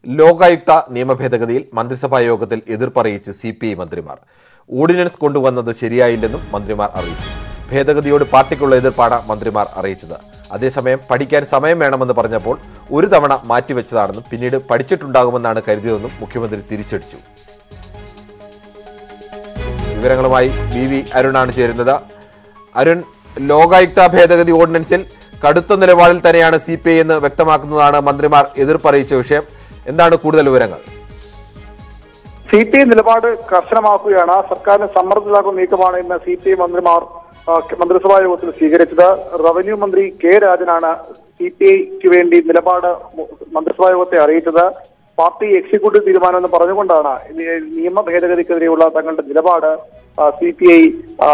ലോകായുക്ത നിയമ ഭേദഗതിയിൽ മന്ത്രിസഭാ യോഗത്തിൽ എതിർപ്പറിയിച്ച് സി പി ഐ മന്ത്രിമാർ ഓർഡിനൻസ് കൊണ്ടുവന്നത് ശരിയായില്ലെന്നും മന്ത്രിമാർ അറിയിച്ചു ഭേദഗതിയോട് പാർട്ടിക്കുള്ള എതിർപ്പാണ് മന്ത്രിമാർ അറിയിച്ചത് അതേസമയം പഠിക്കാൻ സമയം വേണമെന്ന് പറഞ്ഞപ്പോൾ ഒരു തവണ മാറ്റിവെച്ചതാണെന്നും പിന്നീട് പഠിച്ചിട്ടുണ്ടാകുമെന്നാണ് കരുതിയതെന്നും മുഖ്യമന്ത്രി തിരിച്ചടിച്ചു വിവരങ്ങളുമായി വി വി അരുണാണ് ചേരുന്നത് അരുൺ ലോകായുക്ത ഭേദഗതി ഓർഡിനൻസിൽ കടുത്ത നിലപാടിൽ തന്നെയാണ് സി പി ഐ എന്ന് വ്യക്തമാക്കുന്നതാണ് മന്ത്രിമാർ എതിർപ്പറിയിച്ച വിഷയം എന്താണ് കൂടുതൽ വിവരങ്ങൾ സി പി ഐ നിലപാട് കർശനമാക്കുകയാണ് സർക്കാരിന് സമ്മർദ്ദത്തിലാക്കുന്ന നീക്കമാണ് ഇന്ന് സി പി ഐ മന്ത്രിമാർ ആ, മന്ത്രിസഭാ യോഗത്തിൽ സ്വീകരിച്ചത് റവന്യൂ മന്ത്രി കെ രാജനാണ് സി പി ഐക്ക് വേണ്ടി നിലപാട് മു- മന്ത്രിസഭാ യോഗത്തെ അറിയിച്ചത് പാർട്ടി എക്സിക്യൂട്ടീവ് തീരുമാനം എന്ന് പറഞ്ഞുകൊണ്ടാണ് ഈ നിയമ ഭേദഗതിക്കെതിരെയുള്ള തങ്ങളുടെ നിലപാട് സി പി ഐ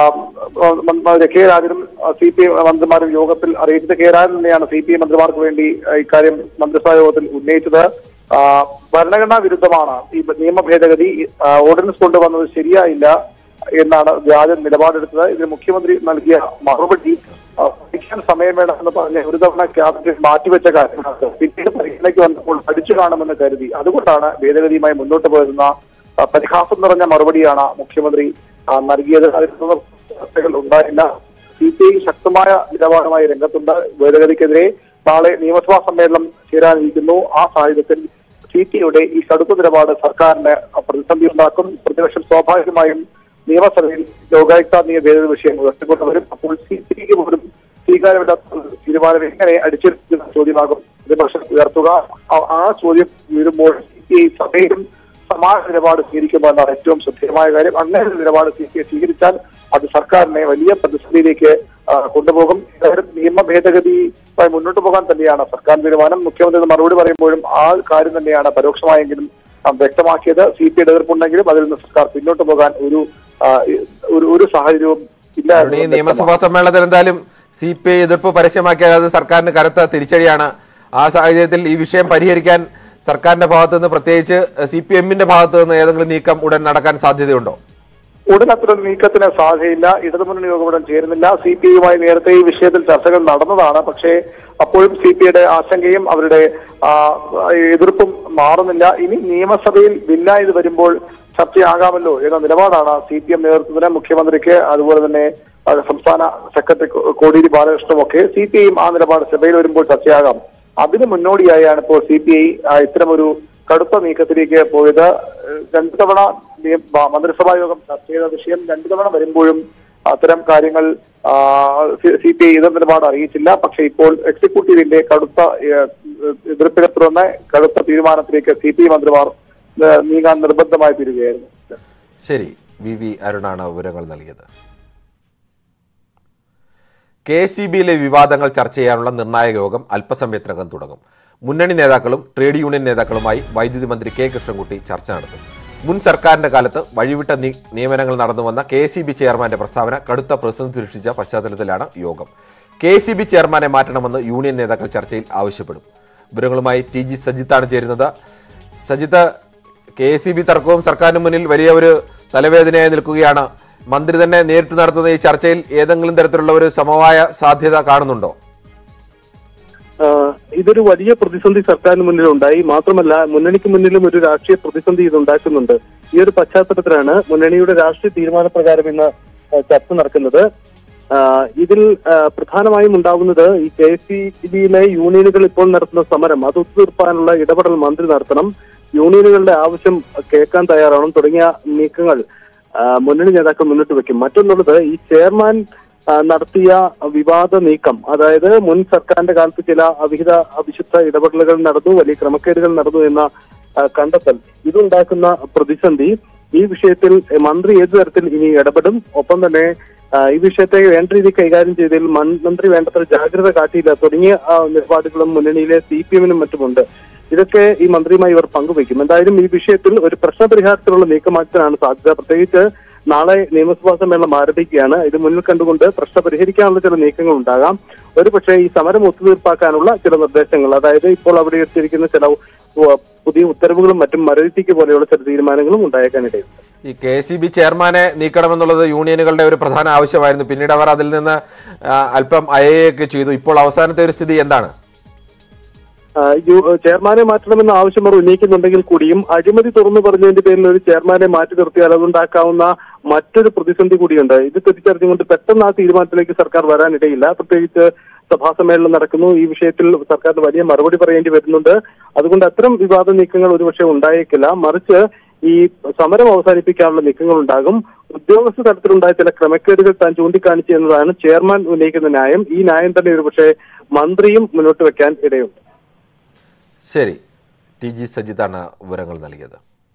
കെ രാജനും സി പി ഐ മന്ത്രിമാരും യോഗത്തിൽ അറിയിച്ചത് കെ രാജൻ തന്നെയാണ് സി പി ഐ മന്ത്രിമാർക്ക് വേണ്ടി ആ, ഇക്കാര്യം മന്ത്രിസഭാ യോഗത്തിൽ ഉന്നയിച്ചത് ആ, ഭരണഘടനാ വിരുദ്ധമാണ് ഈ നിയമ ഭേദഗതി ആ, ഓർഡിനൻസ് കൊണ്ടുവന്നത് ശരിയായില്ല എന്നാണ് രാജൻ നിലപാടെടുത്തത് ഇതിന് മുഖ്യമന്ത്രി നൽകിയ മറുപടി ആ, പഠിക്കാൻ സമയം വേണമെന്ന് പറഞ്ഞ് ഒരു തവണ ക്യാബിനറ്റ് മാറ്റിവെച്ച കാര്യമാണ് പിന്നീട് പരിഗണനയ്ക്ക് വന്നപ്പോൾ പഠിച്ചു കാണുമെന്ന് കരുതി അതുകൊണ്ടാണ് ഭേദഗതിയുമായി മുന്നോട്ട് പോയതെന്ന ആ, പരിഹാസം നിറഞ്ഞ മറുപടിയാണ് മുഖ്യമന്ത്രി ആ, നൽകിയത് അതിൽ നിന്ന് ചർച്ചകൾ ഉണ്ടായില്ല സി പി ഐ ശക്തമായ നിലപാടുമായി രംഗത്തുണ്ട് ഭേദഗതിക്കെതിരെ നാളെ നിയമസഭാ സമ്മേളനം ചേരാനിരിക്കുന്നു ആ സാഹചര്യത്തിൽ സി പി ഐയുടെ ഈ കടുത്ത നിലപാട് സർക്കാരിന് പ്രതിസന്ധി ഉണ്ടാക്കും പ്രതിപക്ഷം സ്വാഭാവികമായും നിയമസഭയിൽ ലോകായുക്ത നിയമ ഭേദഗതി വിഷയം ഉയർത്തിക്കൊണ്ടുവരും അപ്പോൾ സി പി ഐക്ക് പോലും സ്വീകാര്യമില്ലാത്ത ഒരു തീരുമാനം എങ്ങനെ അടിച്ചെടുക്കുന്ന ചോദ്യമാകും പ്രതിപക്ഷം ഉയർത്തുക ആ- ആ ചോദ്യം ഉയരുമ്പോൾ സി പി ഐ സഭയിലും സമാന നിലപാട് സ്വീകരിക്കുമെന്നാണ് ഏറ്റവും ശ്രദ്ധേയമായ കാര്യം അങ്ങനെ ഒരു നിലപാട് സി പി ഐ സ്വീകരിച്ചാൽ അത് സർക്കാരിനെ വലിയ പ്രതിസന്ധിയിലേക്ക് ആ, കൊണ്ടുപോകും ഏതായാലും നിയമ ഭേദഗതിയുമായി മുന്നോട്ട് പോകാൻ തന്നെയാണ് സർക്കാർ തീരുമാനം മുഖ്യമന്ത്രി ഇത് മറുപടി പറയുമ്പോഴും ആ കാര്യം തന്നെയാണ് പരോക്ഷമായെങ്കിലും ആ, വ്യക്തമാക്കിയത് സി പി ഐയുടെ എതിർപ്പുണ്ടെങ്കിലും അതിൽ നിന്ന് സർക്കാർ പിന്നോട്ട് പോകാൻ ഒരു ആ, ഒരു ഒരു സാഹചര്യവും ഇല്ല അരുൺ, ഈ എന്നുള്ളത് നിയമസഭാ സമ്മേളനത്തിൽ എന്തായാലും സി പി ഐ എതിർപ്പ് പരസ്യമാക്കിയാൽ അത് സർക്കാരിന് കനത്ത തിരിച്ചടിയാണ് ആ സാഹചര്യത്തിൽ ഈ വിഷയം പരിഹരിക്കാൻ സർക്കാരിന്റെ ഭാഗത്തു നിന്ന് പ്രത്യേകിച്ച് സി പി എമ്മിന്റെ ഭാഗത്തു നിന്ന് ഏതെങ്കിലും നീക്കം ഉടൻ നടക്കാൻ സാധ്യതയുണ്ടോ ഉടൻ അത്തരം നീക്കത്തിന് സാധ്യതയില്ല ഇടതുമുന്നണി യോഗം ഉടൻ ചേരുന്നില്ല സി പി ഐയുമായി നേരത്തെ ഈ വിഷയത്തിൽ ചർച്ചകൾ നടന്നതാണ് പക്ഷേ അപ്പോഴും സി പി ഐയുടെ ആശങ്കയും അവരുടെ ആ, എതിർപ്പും മാറുന്നില്ല ഇനി നിയമസഭയിൽ ബില്ലായത് വരുമ്പോൾ ചർച്ചയാകാമല്ലോ എന്ന നിലപാടാണ് സി പി എം നേതൃത്വത്തിന് മുഖ്യമന്ത്രിക്ക് അതുപോലെ തന്നെ ആ, സംസ്ഥാന സെക്രട്ടറി കോ- കോടിയേരി ബാലകൃഷ്ണനും ഒക്കെ സി പി ഐയും ആ നിലപാട് സഭയിൽ വരുമ്പോൾ ചർച്ചയാകാം അതിന് മുന്നോടിയായാണ് ഇപ്പോൾ സി പി ഐ ഇത്തരമൊരു കടുത്ത നീക്കത്തിലേക്ക് പോയത് ഏഹ് രണ്ടു തവണ നിയ- മ- മന്ത്രിസഭാ യോഗം ചർച്ച ചെയ്ത വിഷയം രണ്ടു തവണ വരുമ്പോഴും അത്തരം കാര്യങ്ങൾ സി പി ഐ എതിർ നിലപാട് അറിയിച്ചില്ല പക്ഷേ ഇപ്പോൾ എക്സിക്യൂട്ടീവിന്റെ കടുത്ത ഏഹ്, എതിർപ്പിനെ തുടർന്ന് കടുത്ത തീരുമാനത്തിലേക്ക് സി പി ഐ മന്ത്രിമാർ ഏഹ്, നീങ്ങാൻ നിർബന്ധമായി തീരുകയായിരുന്നു ശരി വി വി അരുണാണ് വിവരങ്ങൾ നൽകിയത് കെ സി ബിയിലെ വിവാദങ്ങൾ ചർച്ച ചെയ്യാനുള്ള നിർണായക യോഗം അല്പസമയത്തിനകം തുടങ്ങും മുന്നണി നേതാക്കളും ട്രേഡ് യൂണിയൻ നേതാക്കളുമായി വൈദ്യുതി മന്ത്രി കെ കൃഷ്ണൻകുട്ടി ചർച്ച നടത്തും മുൻ സർക്കാരിന്റെ കാലത്ത് വഴിവിട്ട നി- നിയമനങ്ങൾ നടന്നു വന്ന കെ സി ബി ചെയർമാന്റെ പ്രസ്താവന കടുത്ത പ്രതിസന്ധി സൃഷ്ടിച്ച പശ്ചാത്തലത്തിലാണ് യോഗം കെ സി ബി ചെയർമാനെ മാറ്റണമെന്ന് യൂണിയൻ നേതാക്കൾ ചർച്ചയിൽ ആവശ്യപ്പെടും വിവരങ്ങളുമായി ടി ജി സജിത്താണ് ചേരുന്നത് സജിത്ത് കെ സി ബി തർക്കവും സർക്കാരിന് മുന്നിൽ വലിയ ഒരു തലവേദനയായി നിൽക്കുകയാണ് മന്ത്രി തന്നെ നേരിട്ട് നടത്തുന്ന ഈ ചർച്ചയിൽ ഏതെങ്കിലും തരത്തിലുള്ള ഒരു സമവായ സാധ്യത കാണുന്നുണ്ടോ ആഹ് ഇതൊരു വലിയ പ്രതിസന്ധി സർക്കാരിന് മുന്നിൽ ഉണ്ടായി മാത്രമല്ല മുന്നണിക്ക് മുന്നിലും ഒരു രാഷ്ട്രീയ പ്രതിസന്ധി ഇത് ഉണ്ടാക്കുന്നുണ്ട് ഈ ഒരു പശ്ചാത്തലത്തിലാണ് മുന്നണിയുടെ രാഷ്ട്രീയ തീരുമാനപ്രകാരം ഇന്ന് ആഹ് ചർച്ച നടക്കുന്നത് ആഹ് ഇതിൽ ആഹ് പ്രധാനമായും ഉണ്ടാവുന്നത് ഈ കെ സി ബിയിലെ യൂണിയനുകൾ ഇപ്പോൾ നടത്തുന്ന സമരം അത് ഒത്തുതീർപ്പാനുള്ള ഇടപെടൽ മന്ത്രി നടത്തണം യൂണിയനുകളുടെ ആവശ്യം കേൾക്കാൻ തയ്യാറാവണം തുടങ്ങിയ നീക്കങ്ങൾ ആഹ് മുന്നണി നേതാക്കൾ മുന്നോട്ട് വെക്കും മറ്റൊന്നുള്ളത് ഈ ചെയർമാൻ ആ, നടത്തിയ വിവാദ നീക്കം അതായത് മുൻ സർക്കാരിന്റെ കാലത്ത് ചില അവിഹിത അവിശുദ്ധ ഇടപെടലുകൾ നടന്നു വലിയ ക്രമക്കേടുകൾ നടന്നു എന്ന ആ, കണ്ടെത്തൽ ഇതുണ്ടാക്കുന്ന പ്രതിസന്ധി ഈ വിഷയത്തിൽ മന്ത്രി ഏതു തരത്തിൽ ഇനി ഇടപെടും ഒപ്പം തന്നെ ആ, ഈ വിഷയത്തെ വേണ്ട രീതിയിൽ കൈകാര്യം ചെയ്തതിൽ മൻ- മന്ത്രി വേണ്ടത്ര ജാഗ്രത കാട്ടിയില്ല തുടങ്ങിയ ആ, നിലപാടുകളും മുന്നണിയിലെ സി പി എമ്മിനും മറ്റുമുണ്ട് ഇതൊക്കെ ഈ മന്ത്രിയുമായി ഇവർ പങ്കുവയ്ക്കും എന്തായാലും ഈ വിഷയത്തിൽ ഒരു പ്രശ്നപരിഹാരത്തിലുള്ള നീക്കമാറ്റാനാണ് സാധ്യത പ്രത്യേകിച്ച് നാളെ നിയമസഭാ സമ്മേളനം ആരംഭിക്കുകയാണ് ഇത് മുന്നിൽ കണ്ടുകൊണ്ട് പ്രശ്നം പരിഹരിക്കാനുള്ള ചില നീക്കങ്ങൾ ഉണ്ടാകാം ഒരുപക്ഷെ ഈ സമരം ഒത്തുതീർപ്പാക്കാനുള്ള ചില നിർദ്ദേശങ്ങൾ അതായത് ഇപ്പോൾ അവിടെ എത്തിയിരിക്കുന്ന ചില ഉ- പുതിയ ഉത്തരവുകളും മറ്റും മരവിപ്പിക്കുക പോലെയുള്ള ചില തീരുമാനങ്ങളും ഉണ്ടായേക്കാനിടയുണ്ട് ഈ കെ സി ബി ചെയർമാനെ നീക്കണമെന്നുള്ളത് യൂണിയനുകളുടെ ഒരു പ്രധാന ആവശ്യമായിരുന്നു പിന്നീട് അവർ അതിൽ നിന്ന് ആ, അല്പം അയയൊക്കെ ചെയ്തു ഇപ്പോൾ അവസാനത്തെ ഒരു സ്ഥിതി എന്താണ് ആ, യു- ചെയർമാനെ മാറ്റണമെന്ന ആവശ്യം അവർ ഉന്നയിക്കുന്നുണ്ടെങ്കിൽ കൂടിയും അഴിമതി തുറന്നു പറഞ്ഞതിന്റെ പേരിൽ ഒരു ചെയർമാനെ മാറ്റി നിർത്തിയാൽ അതുണ്ടാക്കാവുന്ന മറ്റൊരു പ്രതിസന്ധി കൂടിയുണ്ട് ഇത് തിരിച്ചറിഞ്ഞുകൊണ്ട് പെട്ടെന്ന് ആ തീരുമാനത്തിലേക്ക് സർക്കാർ വരാനിടയില്ല പ്രത്യേകിച്ച് സഭാ സമ്മേളനം നടക്കുന്നു ഈ വിഷയത്തിൽ സർക്കാരിന് വലിയ മറുപടി പറയേണ്ടി വരുന്നുണ്ട് അതുകൊണ്ട് അത്തരം വിവാദ നീക്കങ്ങൾ ഒരുപക്ഷെ ഉണ്ടായേക്കില്ല മറിച്ച് ഈ സമരം അവസാനിപ്പിക്കാനുള്ള നീക്കങ്ങൾ ഉണ്ടാകും ഉദ്യോഗസ്ഥ തലത്തിലുണ്ടായ ചില ക്രമക്കേടുകൾ താൻ ചൂണ്ടിക്കാണിച്ചു എന്നതാണ് ചെയർമാൻ ഉന്നയിക്കുന്ന ന്യായം ഈ ന്യായം തന്നെ ഒരുപക്ഷെ മന്ത്രിയും മുന്നോട്ട് വെക്കാൻ ഇടയുണ്ട് ശരി ടി ജി സജിത്താണ് വിവരങ്ങൾ നൽകിയത്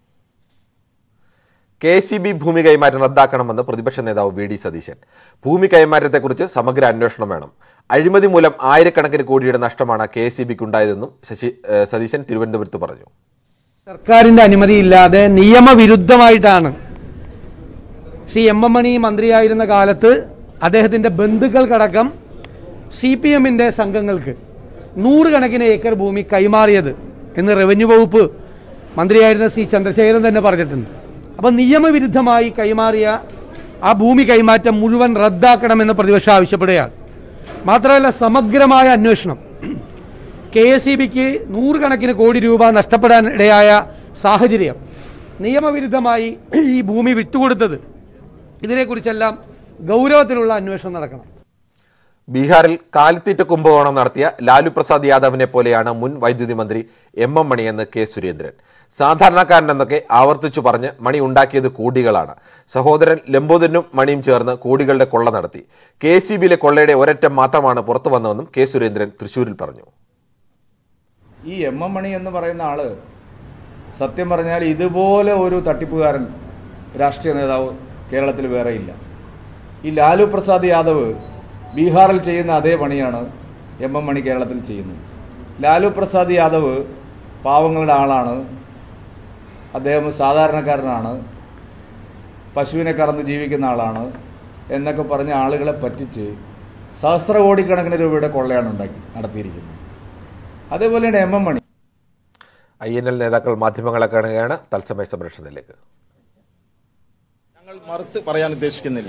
കെ സി ബി ഭൂമി കൈമാറ്റം റദ്ദാക്കണമെന്ന് പ്രതിപക്ഷ നേതാവ് വി ഡി സതീശൻ ഭൂമി കൈമാറ്റത്തെക്കുറിച്ച് സമഗ്ര അന്വേഷണം വേണം അഴിമതി മൂലം ആയിരക്കണക്കിന് കോടിയുടെ നഷ്ടമാണ് കെ സി ബിക്ക് ഉണ്ടായതെന്നും ശശി ഏഹ് സതീശൻ തിരുവനന്തപുരത്ത് പറഞ്ഞു സർക്കാരിന്റെ അനുമതിയില്ലാതെ നിയമവിരുദ്ധമായിട്ടാണ് ശ്രീ എം എം മണി മന്ത്രിയായിരുന്ന കാലത്ത് അദ്ദേഹത്തിന്റെ ബന്ധുക്കൾക്കടക്കം സി പി എമ്മിന്റെ സംഘങ്ങൾക്ക് നൂറുകണക്കിന് ഏക്കർ ഭൂമി കൈമാറിയത് എന്ന് റവന്യൂ വകുപ്പ് മന്ത്രിയായിരുന്ന ശ്രീ ചന്ദ്രശേഖരൻ തന്നെ പറഞ്ഞിട്ടുണ്ട് അപ്പം നിയമവിരുദ്ധമായി കൈമാറിയ ആ ഭൂമി കൈമാറ്റം മുഴുവൻ റദ്ദാക്കണമെന്ന് പ്രതിപക്ഷം ആവശ്യപ്പെടുകയാണ് മാത്രമല്ല സമഗ്രമായ അന്വേഷണം കെ എസ് ഇ ബിക്ക് നൂറുകണക്കിന് കോടി രൂപ നഷ്ടപ്പെടാൻ ഇടയായ സാഹചര്യം നിയമവിരുദ്ധമായി ഈ ഭൂമി വിട്ടുകൊടുത്തത് ഇതിനെക്കുറിച്ചെല്ലാം ഗൗരവത്തിലുള്ള അന്വേഷണം നടക്കണം ബീഹാറിൽ കാലിത്തീറ്റ കുംഭകോണം നടത്തിയ ലാലു പ്രസാദ് യാദവിനെ പോലെയാണ് മുൻ വൈദ്യുതി മന്ത്രി എം എം മണിയെന്ന് കെ സുരേന്ദ്രൻ സാധാരണക്കാരനെന്നൊക്കെ ആവർത്തിച്ചു പറഞ്ഞ് മണി ഉണ്ടാക്കിയത് കോടികളാണ് സഹോദരൻ ലംബോദരനും മണിയും ചേർന്ന് കോടികളുടെ കൊള്ള നടത്തി കെ സി ബിയിലെ കൊള്ളയുടെ ഒരറ്റം മാത്രമാണ് പുറത്തു വന്നതെന്നും കെ സുരേന്ദ്രൻ തൃശൂരിൽ പറഞ്ഞു ഈ എം എം മണി എന്ന് പറയുന്ന ആള് സത്യം പറഞ്ഞാൽ ഇതുപോലെ ഒരു തട്ടിപ്പുകാരൻ രാഷ്ട്രീയ നേതാവ് കേരളത്തിൽ വേറെ ഇല്ല ഈ ലാലു പ്രസാദ് യാദവ് ബീഹാറിൽ ചെയ്യുന്ന അതേ പണിയാണ് എം എം മണി കേരളത്തിൽ ചെയ്യുന്നത് ലാലു പ്രസാദ് യാദവ് പാവങ്ങളുടെ ആളാണ് അദ്ദേഹം സാധാരണക്കാരനാണ് പശുവിനെ കറന്ന് ജീവിക്കുന്ന ആളാണ് എന്നൊക്കെ പറഞ്ഞ ആളുകളെ പറ്റിച്ച് സഹസ്ര കോടിക്കണക്കിന് രൂപയുടെ കൊള്ളയാണ് ഉണ്ടാക്കി നടത്തിയിരിക്കുന്നത് അതേപോലെയാണ് M M Mani I N L നേതാക്കൾ മാധ്യമങ്ങളെ കാണുകയാണ് തത്സമയ സംരക്ഷണത്തിലേക്ക് ഞങ്ങൾ മറുത്ത് പറയാൻ ഉദ്ദേശിക്കുന്നില്ല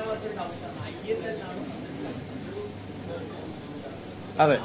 അതെ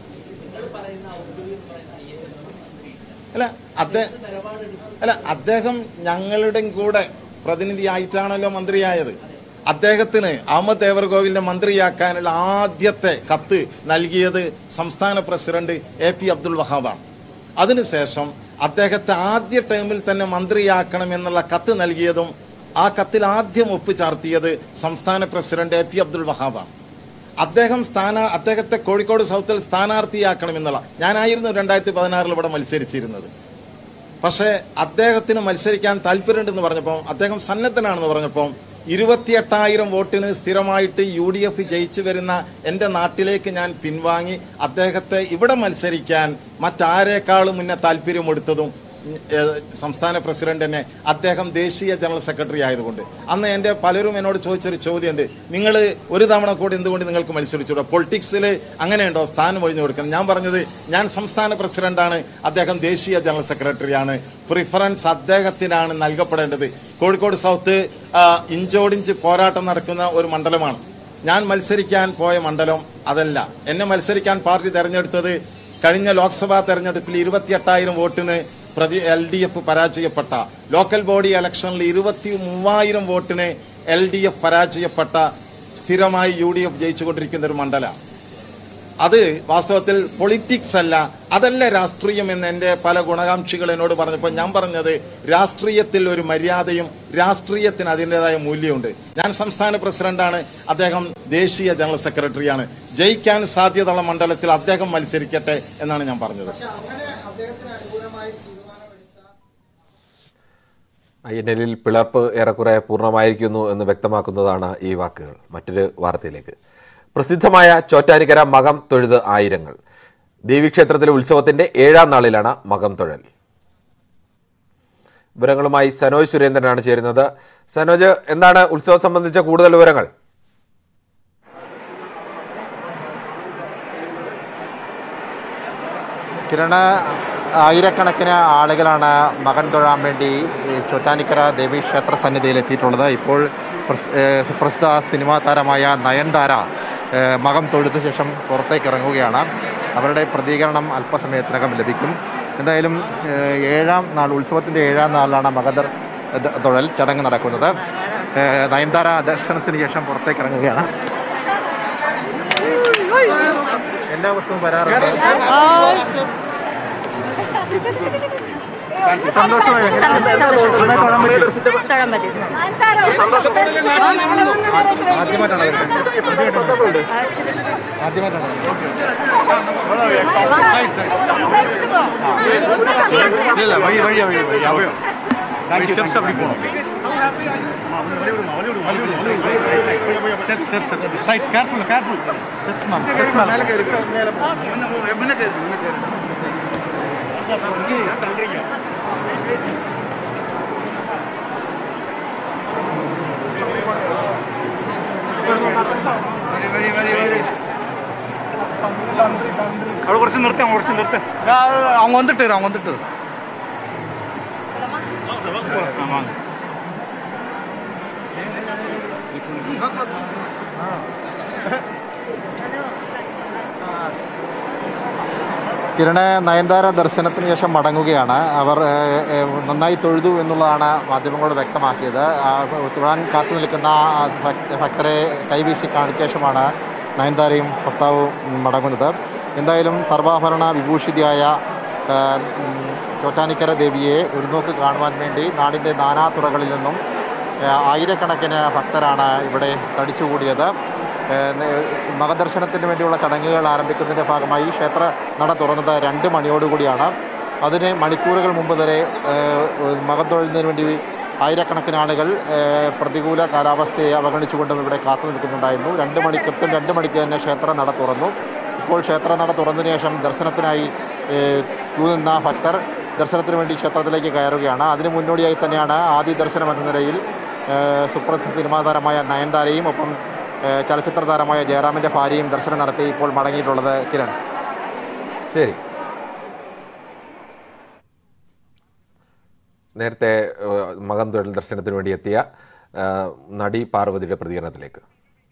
അല്ല അദ്ദേഹം അല്ല അദ്ദേഹം ഞങ്ങളുടെ കൂടെ പ്രതിനിധിയായിട്ടാണല്ലോ മന്ത്രിയായത് അദ്ദേഹത്തിന് അഹമ്മദ് ദേവർകോവിലിനെ മന്ത്രിയാക്കാനുള്ള ആദ്യത്തെ കത്ത് നൽകിയത് സംസ്ഥാന പ്രസിഡന്റ് എ പി അബ്ദുൽ വഹാബാണ് അതിനുശേഷം അദ്ദേഹത്തെ ആദ്യ ടേമിൽ തന്നെ മന്ത്രിയാക്കണം എന്നുള്ള കത്ത് നൽകിയതും ആ കത്തിൽ ആദ്യം ഒപ്പുചാർത്തിയത് സംസ്ഥാന പ്രസിഡന്റ് എ പി അബ്ദുൽ വഹാബാണ് അദ്ദേഹം സ്ഥാന അദ്ദേഹത്തെ കോഴിക്കോട് സൗത്തിൽ സ്ഥാനാർത്ഥിയാക്കണമെന്നുള്ള ഞാനായിരുന്നു രണ്ടായിരത്തി പതിനാറിൽ ഇവിടെ മത്സരിച്ചിരുന്നത് പക്ഷേ അദ്ദേഹത്തിന് മത്സരിക്കാൻ താല്പര്യമുണ്ടെന്ന് പറഞ്ഞപ്പോൾ അദ്ദേഹം സന്നദ്ധനാണെന്ന് പറഞ്ഞപ്പോൾ ഇരുപത്തിയെട്ടായിരം വോട്ടിന് സ്ഥിരമായിട്ട് യു ഡി എഫ് ജയിച്ചു വരുന്ന എൻ്റെ നാട്ടിലേക്ക് ഞാൻ പിൻവാങ്ങി അദ്ദേഹത്തെ ഇവിടെ മത്സരിക്കാൻ മറ്റാരേക്കാളും മുന്നേ താല്പര്യമെടുത്തതും ഉം, ഏഹ്, സംസ്ഥാന പ്രസിഡന്റ് തന്നെ അദ്ദേഹം ദേശീയ ജനറൽ സെക്രട്ടറി ആയതുകൊണ്ട് അന്ന് എൻ്റെ പലരും എന്നോട് ചോദിച്ചൊരു ചോദ്യമുണ്ട് നിങ്ങൾ ഒരു തവണ കൂടി എന്തുകൊണ്ട് നിങ്ങൾക്ക് മത്സരിച്ചൂടെ പൊളിറ്റിക്സിൽ അങ്ങനെയുണ്ടോ സ്ഥാനം ഒഴിഞ്ഞു കൊടുക്കണം ഞാൻ പറഞ്ഞത് ഞാൻ സംസ്ഥാന പ്രസിഡന്റാണ് അദ്ദേഹം ദേശീയ ജനറൽ സെക്രട്ടറിയാണ് പ്രിഫറൻസ് അദ്ദേഹത്തിനാണ് നൽകപ്പെടേണ്ടത് കോഴിക്കോട് സൗത്ത് ആ, ഇഞ്ചോടിഞ്ച് പോരാട്ടം നടക്കുന്ന ഒരു മണ്ഡലമാണ് ഞാൻ മത്സരിക്കാൻ പോയ മണ്ഡലം അതല്ല എന്നെ മത്സരിക്കാൻ പാർട്ടി തെരഞ്ഞെടുത്തത് കഴിഞ്ഞ ലോക്സഭാ തെരഞ്ഞെടുപ്പിൽ ഇരുപത്തിയെട്ടായിരം വോട്ടിന് പ്രതി എൽ ഡി എഫ് പരാജയപ്പെട്ട ലോക്കൽ ബോഡി ഇലക്ഷനിൽ ഇരുപത്തി മൂവായിരം വോട്ടിന് എൽ ഡി എഫ് പരാജയപ്പെട്ട സ്ഥിരമായി യു ഡി എഫ് ജയിച്ചുകൊണ്ടിരിക്കുന്ന ഒരു മണ്ഡല അത് വാസ്തവത്തിൽ പൊളിറ്റിക്സ് അല്ല അതല്ല രാഷ്ട്രീയം എന്ന് എൻ്റെ പല ഗുണകാംക്ഷികൾ എന്നോട് പറഞ്ഞപ്പോൾ ഞാൻ പറഞ്ഞത് രാഷ്ട്രീയത്തിൽ ഒരു മര്യാദയും രാഷ്ട്രീയത്തിന് അതിൻ്റെതായ മൂല്യമുണ്ട് ഞാൻ സംസ്ഥാന പ്രസിഡന്റാണ് അദ്ദേഹം ദേശീയ ജനറൽ സെക്രട്ടറിയാണ് ജയിക്കാൻ സാധ്യതയുള്ള മണ്ഡലത്തിൽ അദ്ദേഹം മത്സരിക്കട്ടെ എന്നാണ് ഞാൻ പറഞ്ഞത് ഐ എൻ എല്ലിൽ പിളർപ്പ് ഏറെക്കുറെ പൂർണ്ണമായിരിക്കുന്നു എന്ന് വ്യക്തമാക്കുന്നതാണ് ഈ വാക്കുകൾ മറ്റൊരു വാർത്തയിലേക്ക് പ്രസിദ്ധമായ ചോറ്റാനിക്കര മകം തൊഴുത് ആയിരങ്ങൾ ദേവീക്ഷേത്രത്തിലെ ഉത്സവത്തിന്റെ ഏഴാം നാളിലാണ് മകം തൊഴൽ വിവരങ്ങളുമായി സനോജ് സുരേന്ദ്രനാണ് ചേരുന്നത് സനോജ് എന്താണ് ഉത്സവം സംബന്ധിച്ച കൂടുതൽ വിവരങ്ങൾ കിരണ ആയിരക്കണക്കിന് ആളുകളാണ് മകൻ തൊഴാൻ വേണ്ടി ഈ ചോറ്റാനിക്കര ദേവീക്ഷേത്ര സന്നിധിയിൽ എത്തിയിട്ടുള്ളത് ഇപ്പോൾ പ്രസ്- ഏഹ് സുപ്രസിദ്ധ സിനിമാ താരമായ നയൻതാര ഏഹ് മകം തൊഴുത്ത ശേഷം പുറത്തേക്ക് ഇറങ്ങുകയാണ് അവരുടെ പ്രതികരണം അല്പസമയത്തിനകം ലഭിക്കും എന്തായാലും ഏഹ്, ഏഴാം നാൾ ഉത്സവത്തിൻ്റെ ഏഴാം നാളിലാണ് മകദർ ദ- തൊഴൽ ചടങ്ങ് നടക്കുന്നത് ഏഹ്, നയൻതാര ദർശനത്തിന് ശേഷം പുറത്തേക്ക് ഇറങ്ങുകയാണ് എല്ലാ വർഷവും വരാറുണ്ട് സന്തോഷമായി ആദ്യമായിട്ടാണ് വരുന്നത്. ആദ്യമായിട്ടാണ് വരുന്നത്. അവിടെ കുറച്ച് നിർത്താം കുറച്ച് നിർത്താം அவங்க வந்துட்டு அவங்க வந்துட்டு ஆமாங்க കിരണ നയൻതാര ദർശനത്തിന് ശേഷം മടങ്ങുകയാണ് അവർ ഏഹ്, ഏഹ്, നന്നായി തൊഴുതു എന്നുള്ളതാണ് മാധ്യമങ്ങളോട് വ്യക്തമാക്കിയത് ആ, തൊഴാൻ കാത്തു നിൽക്കുന്ന ആ ഭക്ത- ഭക്തരെ കൈവീശി കാണിച്ച ശേഷമാണ് നയൻതാരയും ഭർത്താവും മടങ്ങുന്നത് എന്തായാലും സർവാഭരണ വിഭൂഷിതയായ ഏഹ്, ഉം, ചോറ്റാനിക്കര ദേവിയെ ഒരു നോക്ക് കാണുവാൻ വേണ്ടി നാടിൻ്റെ നാനാതുറകളിൽ നിന്നും ഏഹ്, ആയിരക്കണക്കിന് ഭക്തരാണ് ഇവിടെ തടിച്ചുകൂടിയത് ഏഹ് നെ- മകദർശനത്തിന് വേണ്ടിയുള്ള ചടങ്ങുകൾ ആരംഭിക്കുന്നതിൻ്റെ ഭാഗമായി ക്ഷേത്ര നട തുറന്നത് രണ്ട് മണിയോടുകൂടിയാണ് അതിന് മണിക്കൂറുകൾ മുമ്പ് വരെ ഏഹ്, മകത്തൊഴുന്നതിന് വേണ്ടി ആയിരക്കണക്കിന് ആളുകൾ ഏഹ്, പ്രതികൂല കാലാവസ്ഥയെ അവഗണിച്ചുകൊണ്ടും ഇവിടെ കാത്തു നിൽക്കുന്നുണ്ടായിരുന്നു രണ്ട് മണി കൃത്യം രണ്ട് മണിക്ക് തന്നെ ക്ഷേത്ര നട തുറന്നു ഇപ്പോൾ ക്ഷേത്ര നട തുറന്നതിന് ശേഷം ദർശനത്തിനായി ഏഹ്, ക്യൂ നിന്ന ഭക്തർ ദർശനത്തിന് വേണ്ടി ക്ഷേത്രത്തിലേക്ക് കയറുകയാണ് അതിന് മുന്നോടിയായി തന്നെയാണ് ആദ്യ ദർശനം എന്ന നിലയിൽ ഏഹ്, സുപ്രസിദ്ധ സിനിമാ താരമായ നയൻതാരയും ഒപ്പം ഏഹ്, ചലച്ചിത്ര താരമായ ജയറാമിൻ്റെ ഭാര്യയും ദർശനം നടത്തി ഇപ്പോൾ മടങ്ങിയിട്ടുള്ളത് കിരൺ ശരി നേരത്തെ ഏഹ്, മകം തൊഴിൽ ദർശനത്തിന് വേണ്ടി എത്തിയ ഏഹ്, നടി പാർവതിയുടെ പ്രതികരണത്തിലേക്ക്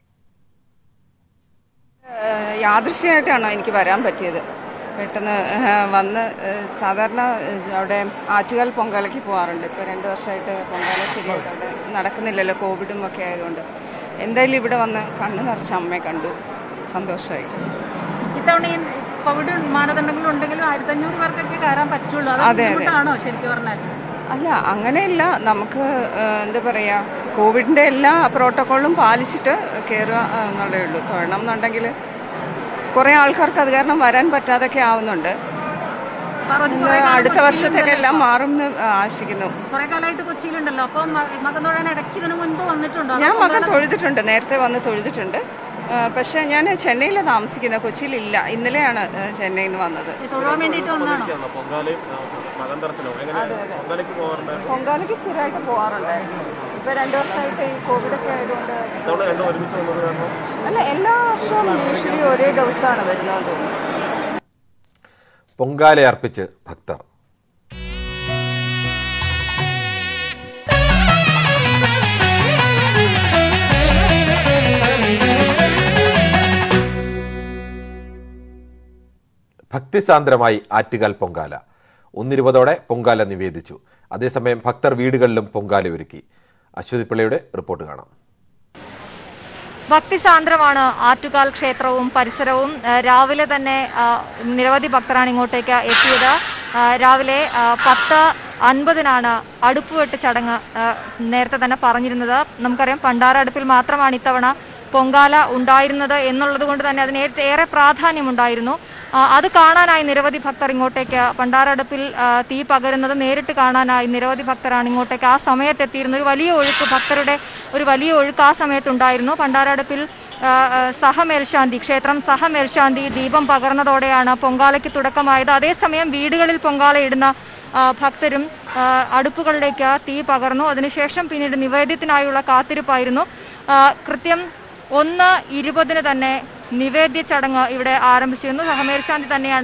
ഏഹ് യാദൃശ്യമായിട്ടാണോ എനിക്ക് വരാൻ പറ്റിയത് പെട്ടെന്ന് ഏഹ് വന്ന് ഏഹ് സാധാരണ ഏഹ് അവിടെ ആറ്റുകാൽ പൊങ്കാലയ്ക്ക് പോകാറുണ്ട് ഇപ്പോൾ രണ്ട് വർഷമായിട്ട് പൊങ്കാല ശരിയായിട്ട് അവിടെ നടക്കുന്നില്ലല്ലോ കോവിഡും ഒക്കെ ആയതുകൊണ്ട് എന്തായാലും ഇവിടെ വന്ന് കണ്ണു നിറച്ച അമ്മയെ കണ്ടു സന്തോഷമായി ഇത്തവണ ഈ കോവിഡ് മാനദണ്ഡങ്ങൾ ഉണ്ടെങ്കിലും ആയിരത്തി അഞ്ഞൂറ് പേർക്കൊക്കെ കയറാൻ പറ്റുള്ളൂ അത് അതെ, അതെ. ബുദ്ധിമുട്ടാണോ ശരിക്കും പറഞ്ഞാൽ അല്ല അങ്ങനെയല്ല നമുക്ക് ഏഹ് എന്താ പറയുക കോവിഡിൻ്റെ എല്ലാ പ്രോട്ടോക്കോളും പാലിച്ചിട്ട് കയറുക എന്നുള്ളേ ഉള്ളൂ തൊഴണം എന്നുണ്ടെങ്കിൽ കുറേ ആൾക്കാർക്ക് അത് കാരണം വരാൻ പറ്റാതൊക്കെ ആവുന്നുണ്ട് പാർവതി ഇന്ന് കുറേ കാലം അടുത്ത വർഷത്തേക്ക് എല്ലാം കൊച്ചിയിലുണ്ടല്ലോ മാറും എന്ന് ആശിക്കുന്നു ഇപ്പൊ. കുറേ കാലമായിട്ട് കൊച്ചിയിലുണ്ടല്ലോ അപ്പം മകൻ തൊഴാൻ ഇടയ്ക്ക് ഇതിനു മുൻപ് വന്നിട്ടുണ്ടോ അതോ ഞാൻ മകൻ പൊങ്കാല- തൊഴുതിട്ടുണ്ട് നേരത്തെ വന്ന് തൊഴുതിട്ടുണ്ട് ആ, പക്ഷേ ഞാൻ ചെന്നൈയിലാണ് താമസിക്കുന്നത് കൊച്ചിയിലില്ല ഇന്നലെയാണ് ആ, ചെന്നൈയിൽ നിന്ന് വന്നത് ഈ തൊഴാൻ വേണ്ടിയിട്ട് വന്നാണോ പൊങ്കാലയ്ക്ക് സ്ഥിരമായിട്ട് പോകാറുണ്ടായിരുന്നു ഇപ്പൊ രണ്ടു വർഷമായിട്ട് ഈ കോവിഡ് ഒക്കെ ആയതുകൊണ്ട് അല്ല എല്ലാ വർഷവും യൂഷ്വലി ഒരേ ദിവസമാണ് വരുന്നത് തോന്നുന്നു പൊങ്കാല അർപ്പിച്ച് ഭക്തർ ഭക്തിസാന്ദ്രമായി ആറ്റുകാൽ പൊങ്കാല ഒന്നിരുപതോടെ പൊങ്കാല നിവേദിച്ചു അതേസമയം ഭക്തർ വീടുകളിലും പൊങ്കാല ഒരുക്കി അശ്വതി പിള്ളയുടെ റിപ്പോർട്ട് കാണാം ഭക്തിസാന്ദ്രമാണ് ആറ്റുകാൽ ക്ഷേത്രവും പരിസരവും ആ, രാവിലെ തന്നെ ആ, നിരവധി ഭക്തരാണ് ഇങ്ങോട്ടേക്ക് എത്തിയത് ആ, രാവിലെ ആ, പത്ത് അൻപതിനാണ് അടുപ്പുവെട്ട് ചടങ്ങ് ആ, നേരത്തെ തന്നെ പറഞ്ഞിരുന്നത് നമുക്കറിയാം പണ്ടാര അടുപ്പിൽ മാത്രമാണ് ഇത്തവണ പൊങ്കാല ഉണ്ടായിരുന്നത് എന്നുള്ളത് കൊണ്ട് തന്നെ അതിന് ഏ- ഏറെ പ്രാധാന്യമുണ്ടായിരുന്നു ആ, അത് കാണാനായി നിരവധി ഭക്തർ ഇങ്ങോട്ടേക്ക് പണ്ടാരടുപ്പിൽ ആ, തീ പകരുന്നത് നേരിട്ട് കാണാനായി നിരവധി ഭക്തരാണ് ഇങ്ങോട്ടേക്ക് ആ സമയത്ത് എത്തിയിരുന്ന ഒരു വലിയ ഒഴുക്ക് ഭക്തരുടെ ഒരു വലിയ ഒഴുക്ക് ആ സമയത്തുണ്ടായിരുന്നു പണ്ടാരടുപ്പിൽ ആ, ആ, സഹമേൽശാന്തി ക്ഷേത്രം സഹമേൽശാന്തി ദീപം പകർന്നതോടെയാണ് പൊങ്കാലയ്ക്ക് തുടക്കമായത് അതേസമയം വീടുകളിൽ പൊങ്കാല ഇടുന്ന ആ, ഭക്തരും ആ, അടുപ്പുകളിലേക്ക് തീ പകർന്നു അതിനുശേഷം പിന്നീട് നിവേദ്യത്തിനായുള്ള കാത്തിരിപ്പായിരുന്നു ആ, കൃത്യം ഒന്ന് ഇരുപതിന് തന്നെ നിവേദ്യ ചടങ്ങ് ഇവിടെ ആരംഭിച്ചിരുന്നു സഹമേൽശാന്തി തന്നെയാണ്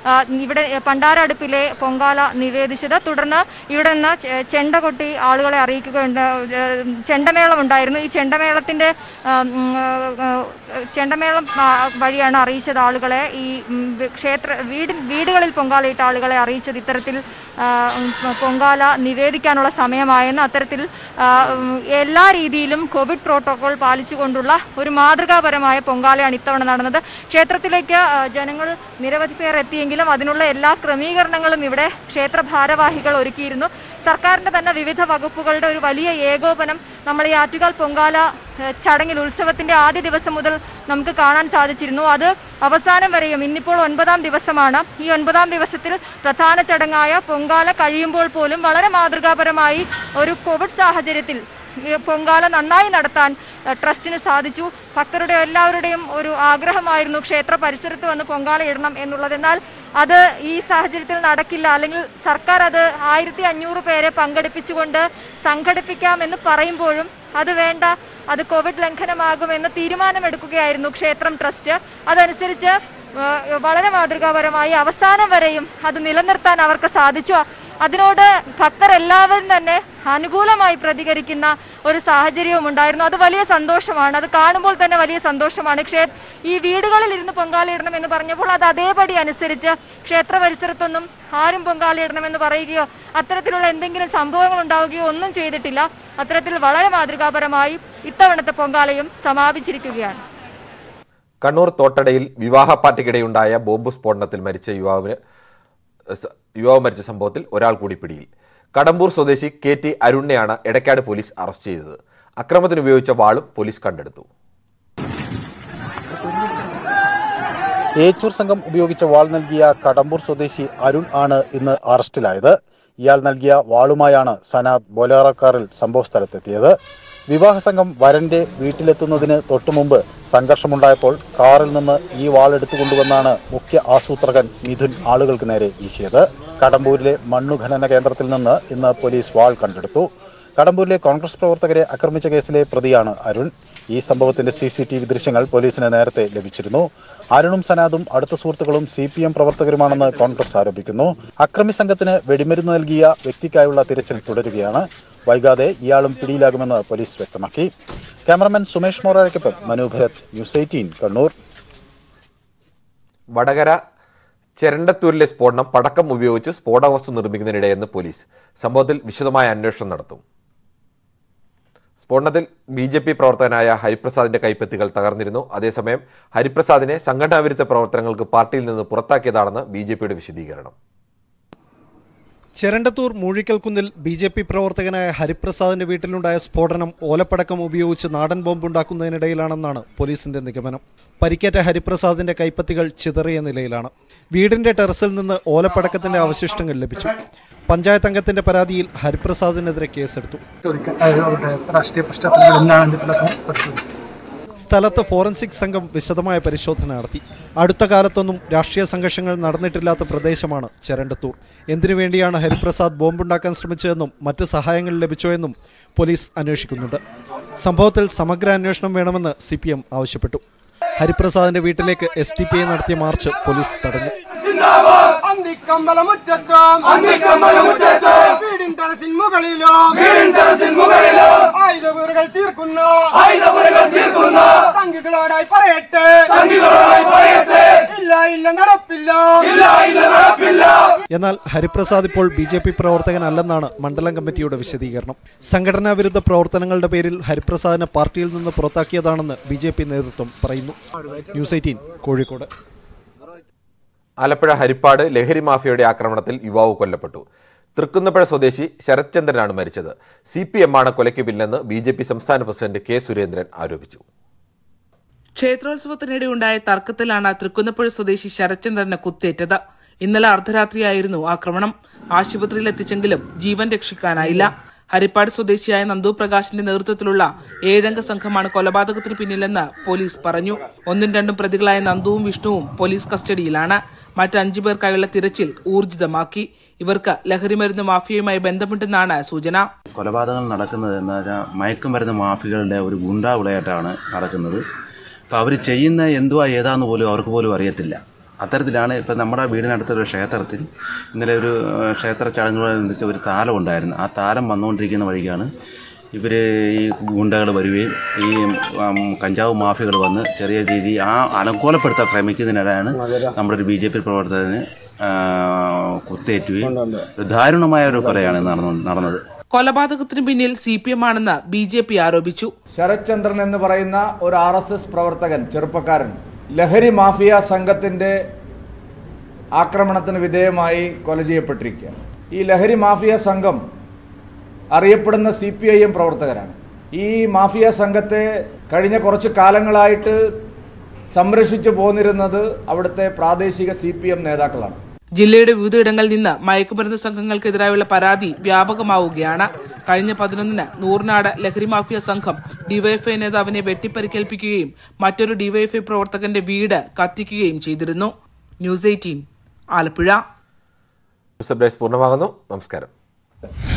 ആ, ഇവിടെ പണ്ടാര അടുപ്പിലെ പൊങ്കാല നിവേദിച്ചത് തുടർന്ന് ഇവിടെ നിന്ന് ചെ- ചെണ്ട കൊട്ടി ആളുകളെ അറിയിക്കുകയുണ്ട് ഏഹ് ചെണ്ടമേളം ഉണ്ടായിരുന്നു ഈ ചെണ്ടമേളത്തിന്റെ ആ, ഉം, ആ, ചെണ്ടമേളം ആ, വഴിയാണ് അറിയിച്ചത് ആളുകളെ ഈ ഉം, വി- ക്ഷേത്ര വീട് വീടുകളിൽ പൊങ്കാലയിട്ട ആളുകളെ അറിയിച്ചത് ഇത്തരത്തിൽ ആ, ഉം, പൊങ്കാല നിവേദിക്കാനുള്ള സമയമായെന്ന് അത്തരത്തിൽ ആ, ഉം, എല്ലാ രീതിയിലും കോവിഡ് പ്രോട്ടോകോൾ പാലിച്ചുകൊണ്ടുള്ള ഒരു മാതൃകാപരമായ പൊങ്കാലയാണ് ഇത്തവണ നടന്നത് ക്ഷേത്രത്തിലേക്ക് ആ, ജനങ്ങൾ നിരവധി പേർ എത്തിയെങ്കിലും അതിനുള്ള എല്ലാ ക്രമീകരണങ്ങളും ഇവിടെ ക്ഷേത്ര ഭാരവാഹികൾ ഒരുക്കിയിരുന്നു സർക്കാരിന്റെ തന്നെ വിവിധ വകുപ്പുകളുടെ ഒരു വലിയ ഏകോപനം നമ്മൾ ഈ ആറ്റുകാൽ പൊങ്കാല ഏഹ്, ചടങ്ങിൽ ഉത്സവത്തിന്റെ ആദ്യ ദിവസം മുതൽ നമുക്ക് കാണാൻ സാധിച്ചിരുന്നു അത് അവസാനം വരെയും ഇന്നിപ്പോൾ ഒൻപതാം ദിവസമാണ് ഈ ഒൻപതാം ദിവസത്തിൽ പ്രധാന ചടങ്ങായ പൊങ്കാല കഴിയുമ്പോൾ പോലും വളരെ മാതൃകാപരമായി ഒരു കോവിഡ് സാഹചര്യത്തിൽ ഈ പൊങ്കാല നന്നായി നടത്താൻ ഏഹ്, ട്രസ്റ്റിന് സാധിച്ചു ഭക്തരുടെ എല്ലാവരുടെയും ഒരു ആഗ്രഹമായിരുന്നു ക്ഷേത്ര പരിസരത്ത് വന്ന് പൊങ്കാല ഇടണം എന്നുള്ളത് എന്നാൽ അത് ഈ സാഹചര്യത്തിൽ നടക്കില്ല അല്ലെങ്കിൽ സർക്കാർ അത് ആയിരത്തി അഞ്ഞൂറ് പേരെ പങ്കെടുപ്പിച്ചുകൊണ്ട് സംഘടിപ്പിക്കാമെന്ന് പറയുമ്പോഴും അത് വേണ്ട അത് കോവിഡ് ലംഘനമാകുമെന്ന് തീരുമാനമെടുക്കുകയായിരുന്നു ക്ഷേത്രം ട്രസ്റ്റ് അതനുസരിച്ച് ഏഹ്, വളരെ മാതൃകാപരമായി അവസാനം വരെയും അത് നിലനിർത്താൻ അവർക്ക് സാധിച്ചു അതിനോട് ഭക്തർ എല്ലാവരും തന്നെ അനുകൂലമായി പ്രതികരിക്കുന്ന ഒരു സാഹചര്യവും ഉണ്ടായിരുന്നു അത് വലിയ സന്തോഷമാണ് അത് കാണുമ്പോൾ തന്നെ വലിയ സന്തോഷമാണ് ക്ഷേ ഈ വീടുകളിൽ ഇരുന്ന് പൊങ്കാലയിടണം എന്ന് പറഞ്ഞപ്പോൾ അത് അതേപടി അനുസരിച്ച് ക്ഷേത്ര പരിസരത്തൊന്നും ആരും പൊങ്കാലയിടണം എന്ന് പറയുകയോ അത്തരത്തിലുള്ള എന്തെങ്കിലും സംഭവങ്ങൾ ഉണ്ടാവുകയോ ഒന്നും ചെയ്തിട്ടില്ല അത്തരത്തിൽ വളരെ മാതൃകാപരമായി ഇത്തവണത്തെ പൊങ്കാലയും സമാപിച്ചിരിക്കുകയാണ് കണ്ണൂർ തോട്ടടയിൽ വിവാഹ പാർട്ടിക്കിടെയുണ്ടായ ബോംബ് സ്ഫോടനത്തിൽ മരിച്ച യുവാവിന് സ- യുവാവ് മരിച്ച സംഭവത്തിൽ ഒരാൾ കൂടി പിടിയിൽ കടമ്പൂർ സ്വദേശി കെ ടി അരുണിനെയാണ് എടക്കാട് പോലീസ് അറസ്റ്റ് ചെയ്തത് അക്രമത്തിന് ഉപയോഗിച്ച വാളും പോലീസ് കണ്ടെടുത്തു ഏച്ചൂർ സംഘം ഉപയോഗിച്ച വാൾ നൽകിയ കടമ്പൂർ സ്വദേശി അരുൺ ആണ് ഇന്ന് അറസ്റ്റിലായത് ഇയാൾ നൽകിയ വാളുമായാണ് സനാദ് ബൊലേറോ കാറിൽ സംഭവസ്ഥലത്തെത്തിയത് വിവാഹ സംഘം വരന്റെ വീട്ടിലെത്തുന്നതിന് തൊട്ടുമുമ്പ് സംഘർഷമുണ്ടായപ്പോൾ കാറിൽ നിന്ന് ഈ വാൾ എടുത്തുകൊണ്ടുവന്നാണ് മുഖ്യ ആസൂത്രകൻ മിഥുൻ ആളുകൾക്ക് നേരെ വീശിയത് കടമ്പൂരിലെ മണ്ണു ഖനന കേന്ദ്രത്തിൽ നിന്ന് ഇന്ന് പോലീസ് വാൾ കണ്ടെടുത്തു കടമ്പൂരിലെ കോൺഗ്രസ് പ്രവർത്തകരെ ആക്രമിച്ച കേസിലെ പ്രതിയാണ് അരുൺ ഈ സംഭവത്തിന്റെ സി സി ടി വി ദൃശ്യങ്ങൾ പോലീസിന് നേരത്തെ ലഭിച്ചിരുന്നു അരുണും സനാദും അടുത്ത സുഹൃത്തുക്കളും സി പി എം പ്രവർത്തകരുമാണെന്ന് കോൺഗ്രസ് ആരോപിക്കുന്നു അക്രമി സംഘത്തിന് വെടിമരുന്ന് നൽകിയ വ്യക്തിക്കായുള്ള തിരച്ചിൽ തുടരുകയാണ് വൈകാതെ ഇയാളും പിടിയിലാകുമെന്ന് പോലീസ് വ്യക്തമാക്കി ക്യാമറമാൻ സുമേഷ് മോറാരയ്ക്കൊപ്പം മനു ഭരത് ന്യൂസ് എയ്റ്റീൻ കണ്ണൂർ വടകര ചെരണ്ടത്തൂരിലെ സ്ഫോടനം പടക്കം ഉപയോഗിച്ച് സ്ഫോടക വസ്തു നിർമ്മിക്കുന്നതിനിടെയെന്ന് പോലീസ് സംഭവത്തിൽ വിശദമായ അന്വേഷണം നടത്തും സ്ഫോടനത്തിൽ ബി ജെ പി പ്രവർത്തകനായ ഹരിപ്രസാദിന്റെ കൈപ്പത്തികൾ തകർന്നിരുന്നു അതേസമയം ഹരിപ്രസാദിനെ സംഘടനാവിരുദ്ധ പ്രവർത്തനങ്ങൾക്ക് പാർട്ടിയിൽ നിന്ന് പുറത്താക്കിയതാണെന്ന് ബി ജെ പിയുടെ വിശദീകരണം ചെരണ്ടത്തൂർ മൂഴിക്കൽക്കുന്നിൽ ബി ജെ പി പ്രവർത്തകനായ ഹരിപ്രസാദിന്റെ വീട്ടിലുണ്ടായ സ്ഫോടനം ഓലപ്പടക്കം ഉപയോഗിച്ച് നാടൻ ബോംബുണ്ടാക്കുന്നതിനിടയിലാണെന്നാണ് പോലീസിന്റെ നിഗമനം പരിക്കേറ്റ ഹരിപ്രസാദിന്റെ കൈപ്പത്തികൾ ചിതറിയ നിലയിലാണ് വീടിന്റെ ടെറസിൽ നിന്ന് ഓലപ്പടക്കത്തിന്റെ അവശിഷ്ടങ്ങൾ ലഭിച്ചു പഞ്ചായത്ത് അംഗത്തിന്റെ പരാതിയിൽ ഹരിപ്രസാദിനെതിരെ കേസെടുത്തു ചോദിക്കാൻ അവരുടെ രാഷ്ട്രീയ പശ്ചാത്തലങ്ങൾ എന്താണെന്നുള്ളതൊക്കെ പരിശോധിക്കും സ്ഥലത്ത് ഫോറൻസിക് സംഘം വിശദമായ പരിശോധന നടത്തി അടുത്ത കാലത്തൊന്നും രാഷ്ട്രീയ സംഘർഷങ്ങൾ നടന്നിട്ടില്ലാത്ത പ്രദേശമാണ് ചെരണ്ടത്തൂർ എന്തിനു വേണ്ടിയാണ് ഹരിപ്രസാദ് ബോംബുണ്ടാക്കാൻ ശ്രമിച്ചതെന്നും മറ്റ് സഹായങ്ങൾ ലഭിച്ചോ എന്നും പോലീസ് അന്വേഷിക്കുന്നുണ്ട് സംഭവത്തിൽ സമഗ്ര അന്വേഷണം വേണമെന്ന് സി ആവശ്യപ്പെട്ടു ഹരിപ്രസാദിന്റെ വീട്ടിലേക്ക് എസ് ടി പി ഐ നടത്തിയ മാർച്ച് പോലീസ് തടഞ്ഞു വീടിൻ ടെറസിൻ മുകളിലോ വീടിൻ ടെറസിൻ മുകളിലോ ആയുധപൂരുകൾ തീർക്കുന്ന ആയുധപൂരുകൾ തീർക്കുന്ന സംഘികളോടായി പറയട്ടെ സംഘികളോടായി പറയട്ടെ ഇല്ല ഇല്ല നടപ്പില്ല ഇല്ല ഇല്ല നടപ്പില്ല എന്നാൽ ഹരിപ്രസാദ് ഇപ്പോൾ ബി ജെ പി പ്രവർത്തകനല്ലെന്നാണ് മണ്ഡലം കമ്മിറ്റിയുടെ വിശദീകരണം സംഘടനാ വിരുദ്ധ പ്രവർത്തനങ്ങളുടെ പേരിൽ ഹരിപ്രസാദിനെ പാർട്ടിയിൽ നിന്ന് പുറത്താക്കിയതാണെന്ന് ബി ജെ പി നേതൃത്വം പറയുന്നു ന്യൂസ് എയ്റ്റീൻ കോഴിക്കോട് ആലപ്പുഴ ഹരിപ്പാട് ലഹരി മാഫിയയുടെ ആക്രമണത്തിൽ യുവാവ് കൊല്ലപ്പെട്ടു തൃക്കുന്നപ്പുഴ സ്വദേശി ശരത് ചന്ദ്രനാണ് മരിച്ചത് സി പി എം ആണ് കൊലയ്ക്ക് പിന്നിലെന്ന് ബി ജെ പി സംസ്ഥാന പ്രസിഡന്റ് കെ സുരേന്ദ്രൻ ആരോപിച്ചു ക്ഷേത്രോത്സവത്തിനിടെ ഉണ്ടായ തർക്കത്തിലാണ് തൃക്കുന്നപ്പുഴ സ്വദേശി ശരത്ചന്ദ്രന് കുത്തേറ്റത് ഇന്നലെ അർദ്ധരാത്രിയായിരുന്നു ആക്രമണം ആശുപത്രിയിൽ എത്തിച്ചെങ്കിലും ജീവൻ രക്ഷിക്കാനായില്ല ഹരിപ്പാട് സ്വദേശിയായ നന്ദു പ്രകാശിന്റെ നേതൃത്വത്തിലുള്ള ഏഴംഗ സംഘമാണ് കൊലപാതകത്തിന് പിന്നിലെന്ന് പോലീസ് പറഞ്ഞു ഒന്നും രണ്ടും പ്രതികളായ നന്ദുവും വിഷ്ണുവും പോലീസ് കസ്റ്റഡിയിലാണ് മറ്റ് അഞ്ചു പേർക്കായുള്ള തിരച്ചിൽ ഊർജിതമാക്കി ഇവർക്ക് ലഹരിമരുന്ന് മാഫിയയുമായി ബന്ധമുണ്ടെന്നാണ് സൂചന കൊലപാതകങ്ങൾ നടക്കുന്നത് എന്ന് വെച്ചാൽ മയക്കുമരുന്ന് മാഫികളുടെ ഒരു ഗുണ്ടാ വിളയാട്ടാണ് നടക്കുന്നത് അപ്പോൾ അവർ ചെയ്യുന്ന എന്തുവാ ഏതാന്ന് പോലും അവർക്ക് പോലും അറിയത്തില്ല അത്തരത്തിലാണ് ഇപ്പം നമ്മുടെ വീടിനടുത്തൊരു ക്ഷേത്രത്തിൽ ഇന്നലെ ഒരു ഏഹ്, ക്ഷേത്ര ചടങ്ങുകളനുസരിച്ച് ഒരു താലം ഉണ്ടായിരുന്നു ആ താലം വന്നുകൊണ്ടിരിക്കുന്ന വഴിക്കാണ് ഇവർ ഈ ഗുണ്ടകൾ വരികയും ഈ ഉം, കഞ്ചാവ് മാഫിയകൾ വന്ന് ചെറിയ രീതി ആ അലങ്കോലപ്പെടുത്താൻ ശ്രമിക്കുന്നതിനിടെയാണ് നമ്മുടെ ഒരു ബി ജെ പി പ്രവർത്തകന് ആ, കുത്തേറ്റുകയും ഒരു ദാരുണമായ ഒരു കൊലയാണ് നടന്നു നടന്നത് കൊലപാതകത്തിന് പിന്നിൽ സി പി എം ആണെന്ന് ബി ജെ പി ആരോപിച്ചു ശരത് ചന്ദ്രൻ എന്ന് പറയുന്ന ഒരു ആർ എസ് എസ് പ്രവർത്തകൻ ചെറുപ്പക്കാരൻ ലഹരി മാഫിയ സംഘത്തിന്റെ ആക്രമണത്തിന് വിധേയമായി കൊല ചെയ്യപ്പെട്ടിരിക്കുകയാണ് ഈ ലഹരി മാഫിയ സംഘം അറിയപ്പെടുന്ന സി പി ഐ എം പ്രവർത്തകരാണ് ഈ മാഫിയ സംഘത്തെ കഴിഞ്ഞ കുറച്ച് കാലങ്ങളായിട്ട് സംരക്ഷിച്ചു പോന്നിരുന്നത് അവിടുത്തെ പ്രാദേശിക സി പി എം നേതാക്കളാണ് ജില്ലയുടെ വിവിധയിടങ്ങളിൽ നിന്ന് മയക്കുമരുന്ന് സംഘങ്ങൾക്കെതിരായുള്ള പരാതി വ്യാപകമാവുകയാണ് കഴിഞ്ഞ പതിനൊന്നിന് നൂറിനാട് ലഹരി മാഫിയ സംഘം ഡിവൈഎഫ്ഐ നേതാവിനെ വെട്ടിപ്പരിക്കേൽപ്പിക്കുകയും മറ്റൊരു ഡിവൈഎഫ്ഐ പ്രവർത്തകന്റെ വീട് കത്തിക്കുകയും ചെയ്തിരുന്നു news eighteen Alappuzha news updates പൂർണ്ണമാകുന്നു നമസ്കാരം